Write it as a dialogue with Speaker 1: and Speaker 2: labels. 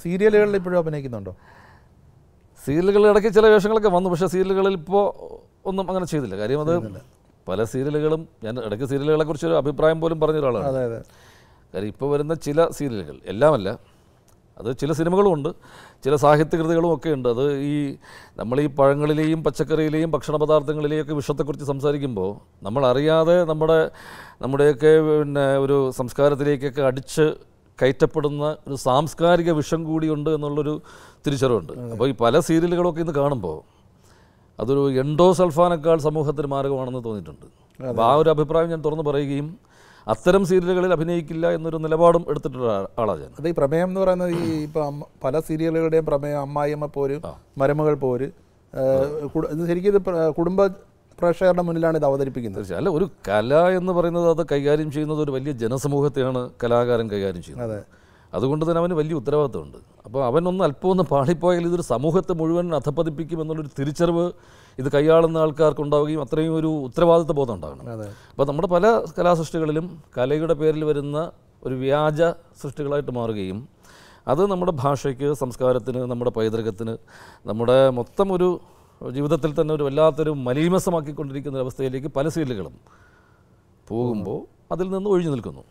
Speaker 1: സീരിയലുകളിൽ ഇപ്പോഴും അഭിനയിക്കുന്നുണ്ടോ
Speaker 2: സീരിയലുകളിൽ ഇടയ്ക്ക് ചില വേഷങ്ങളൊക്കെ വന്നു പക്ഷേ സീരിയലുകളിൽ ഇപ്പോൾ ഒന്നും അങ്ങനെ ചെയ്തില്ല കാര്യം അത് പല സീരിയലുകളും ഞാൻ ഇടയ്ക്ക് സീരിയലുകളെ കുറിച്ച് ഒരു അഭിപ്രായം പോലും പറഞ്ഞ ഒരാളാണ്
Speaker 1: അതെ അതെ
Speaker 2: കാര്യം ഇപ്പോൾ വരുന്ന ചില സീരിയലുകൾ എല്ലാമല്ല അത് ചില സിനിമകളും ഉണ്ട് ചില സാഹിത്യകൃതികളും ഒക്കെ ഉണ്ട് അത് ഈ നമ്മൾ ഈ പഴങ്ങളിലെയും പച്ചക്കറിയിലെയും ഭക്ഷണ പദാർത്ഥങ്ങളിലെയൊക്കെ വിഷത്തെക്കുറിച്ച് സംസാരിക്കുമ്പോൾ നമ്മൾ അറിയാതെ നമ്മുടെ നമ്മുടെയൊക്കെ പിന്നെ ഒരു സംസ്കാരത്തിലേക്കൊക്കെ അടിച്ച് കയറ്റപ്പെടുന്ന ഒരു സാംസ്കാരിക വിഷം കൂടിയുണ്ട് എന്നുള്ളൊരു തിരിച്ചറിവുണ്ട് അപ്പോൾ ഈ പല സീരിയലുകളൊക്കെ ഇന്ന് കാണുമ്പോൾ അതൊരു എൻഡോസൾഫാനേക്കാൾ സമൂഹത്തിന് മാരകമാണെന്ന് തോന്നിയിട്ടുണ്ട് അപ്പോൾ ആ ഒരു അഭിപ്രായം ഞാൻ തുറന്നു പറയുകയും അത്തരം സീരിയലുകളിൽ അഭിനയിക്കില്ല എന്നൊരു നിലപാടും എടുത്തിട്ടുള്ള ആ- ആളാണ് ഞാൻ
Speaker 1: അത് ഈ പ്രമേയം എന്ന് പറയുന്നത് ഈ ഇപ്പം അമ്മ- പല സീരിയലുകളുടെയും പ്രമേയം അമ്മായിയമ്മ പോര് മരുമകൾ പോര് ഏഹ്, കുട- ഇത് ശരിക്കും ഇത് പ്ര- കുടുംബ പ്രേക്ഷകരുടെ മുന്നിലാണ് ഇത് അവതരിപ്പിക്കുന്നത്
Speaker 2: തീർച്ചയായും അല്ല ഒരു കല എന്ന് പറയുന്നത് അത് കൈകാര്യം ചെയ്യുന്നത് ഒരു വലിയ ജനസമൂഹത്തെയാണ് കലാകാരൻ കൈകാര്യം ചെയ്യുന്നത്
Speaker 1: അതെ
Speaker 2: അതുകൊണ്ട് തന്നെ അവന് വലിയ ഉത്തരവാദിത്തമുണ്ട് അപ്പോൾ അവനൊന്ന് അല്പം ഒന്ന് പാളിപ്പോയാൽ ഇതൊരു സമൂഹത്തെ മുഴുവൻ അധപ്പതിപ്പിക്കും എന്നുള്ളൊരു തിരിച്ചറിവ് ഇത് കൈയാളുന്ന ആൾക്കാർക്ക് ഉണ്ടാവുകയും അത്രയും ഒരു ഉത്തരവാദിത്ത ബോധം ഉണ്ടാകണം
Speaker 1: അതെ
Speaker 2: അപ്പോൾ നമ്മുടെ പല കലാസൃഷ്ടികളിലും കലയുടെ പേരിൽ വരുന്ന ഒരു വ്യാജ സൃഷ്ടികളായിട്ട് മാറുകയും അത് നമ്മുടെ ഭാഷയ്ക്ക് സംസ്കാരത്തിന് നമ്മുടെ പൈതൃകത്തിന് നമ്മുടെ മൊത്തം ഒരു ജീവിതത്തിൽ തന്നെ ഒരു വല്ലാത്തൊരു മലീമസമാക്കിക്കൊണ്ടിരിക്കുന്ന ഒരു അവസ്ഥയിലേക്ക് പല സീരിയലുകളും പോകുമ്പോൾ അതിൽ നിന്ന് ഒഴിഞ്ഞു നിൽക്കുന്നു